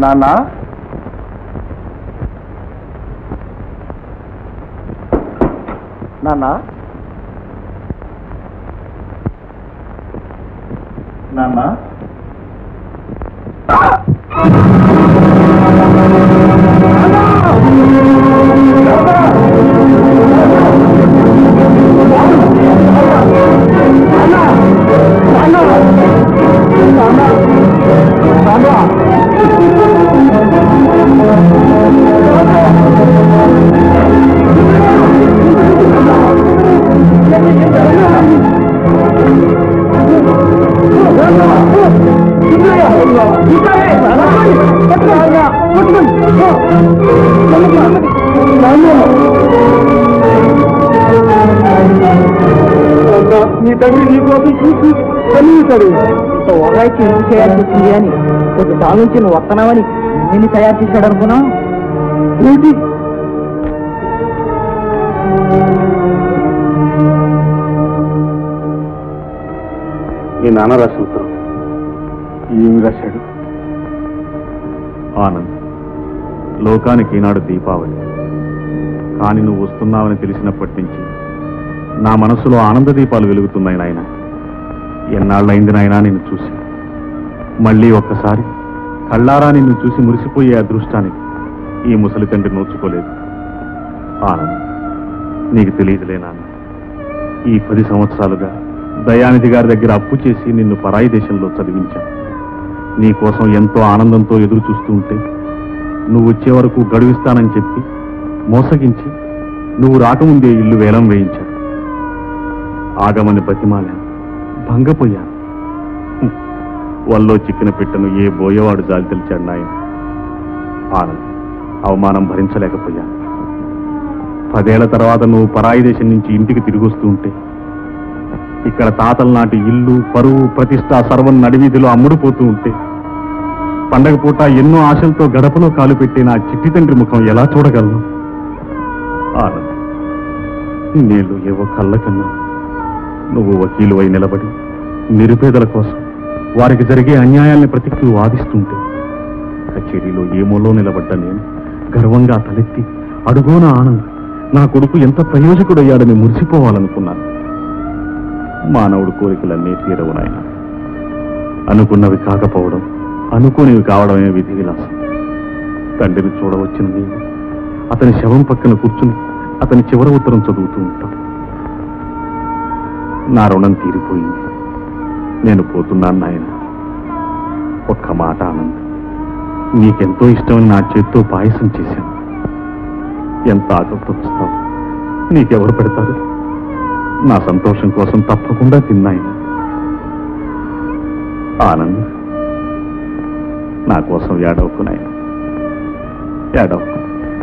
నాన్న నాన్న నాన్న నీ తండ్రి నీ కోసం చూసి కన్నీతాడు ఒకరికి ఎందుకు చేయాల్సి వచ్చింది అని కొద్ది కాలం నుంచి నువ్వు వస్తున్నావని నిన్ను తయారు చేశాడు అనుకున్నా ఏంటి మీ నాన్న రాసిన ఉత్తరం ఏమి రాశాడు ఆనంద్ లోకానికి ఈనాడు దీపావళి కానీ నువ్వు వస్తున్నావని తెలిసినప్పటి నుంచి నా మనసులో ఆనంద దీపాలు వెలుగుతున్నాయి నాయన ఎన్నాళ్ళైంది నాయనా నిన్ను చూసి మళ్ళీ ఒక్కసారి కళ్ళారా నిన్ను చూసి మురిసిపోయే అదృష్టానికి ఈ ముసలి తండ్రి నోచుకోలేదు ఆనంద్ నీకు తెలియదులే నాన్న ఈ పది సంవత్సరాలుగా దయానిధి గారి దగ్గర అప్పు చేసి నిన్ను పరాయి దేశంలో చదివించాను నీ కోసం ఎంతో ఆనందంతో ఎదురు చూస్తూ ఉంటే నువ్వు వచ్చే వరకు గడువిస్తానని చెప్పి మోసగించి నువ్వు రాకముందే ఇల్లు వేలం వేయించాడు ఆగమని బతిమాలాను భంగపోయాను హ్మ్. వల్లో చిక్కిన పెట్టను ఏ బోయేవాడు జాలి తెలిచాడు నాయన ఆనంద్ అవమానం భరించలేకపోయాను పదేళ్ల తర్వాత నువ్వు పరాయి దేశం నుంచి ఇంటికి తిరిగి వస్తూ ఉంటే ఇక్కడ తాతల నాటి ఇల్లు పరువు ప్రతిష్ట సర్వం నడివీధిలో అమ్ముడుపోతూ ఉంటే పండగ పూట ఎన్నో ఆశలతో గడపలో కాలు పెట్టి నా చిట్టి తండ్రి ముఖం ఎలా చూడగలను ఆనంద్ నేను ఏవో కళ్ళ కన్నా నువ్వు వకీలు అయి నిలబడి నిరుపేదల కోసం వారికి జరిగే అన్యాయాల్ని ప్రతిక్తూ వాదిస్తుంటే కచేరీలో ఏమోలో నిలబడ్డ నేను గర్వంగా తలెత్తి అడుగోన ఆనంద్ నా కొడుకు ఎంత ప్రయోజకుడయ్యాడని మురిసిపోవాలనుకున్నాను మానవుడు కోరికలన్నీ తీరవు నాయన అనుకున్నవి కాకపోవడం అనుకోనివి కావడమే విధి విలాసం తండ్రిని చూడవచ్చిన నేను అతని శవం పక్కన కూర్చుని అతని చివరి ఉత్తరం చదువుతూ ఉంటాం నా రుణం తీరిపోయింది నేను పోతున్నాను నాయన ఒక్క మాట ఆనంద్ నీకెంతో ఇష్టమని నా చేత్తో పాయసం చేశాను ఎంత ఆకలితో వస్తావు నీకెవరు పెడతారు నా సంతోషం కోసం తప్పకుండా తిన్నాయన ఆనంద్ నా కోసం ఏడవకున్నాయన ఏడవకు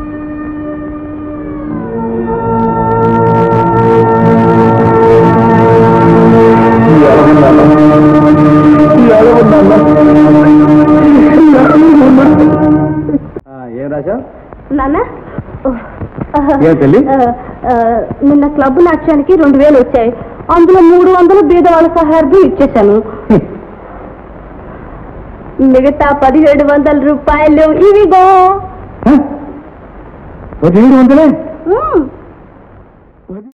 ఏం రాశా నాన్న ఏం తల్లి? ఆ, ఆ, నిన్న క్లబ్ నాట్యానికి రెండు వేలు వచ్చాయి అందులో మూడు వందలు బీద వాళ్ళ సహాయార్థం ఇచ్చేశాను మిగతా పదిహేడు వందల రూపాయలు ఇవిగో పదిహేడు వందలే ఉమ్.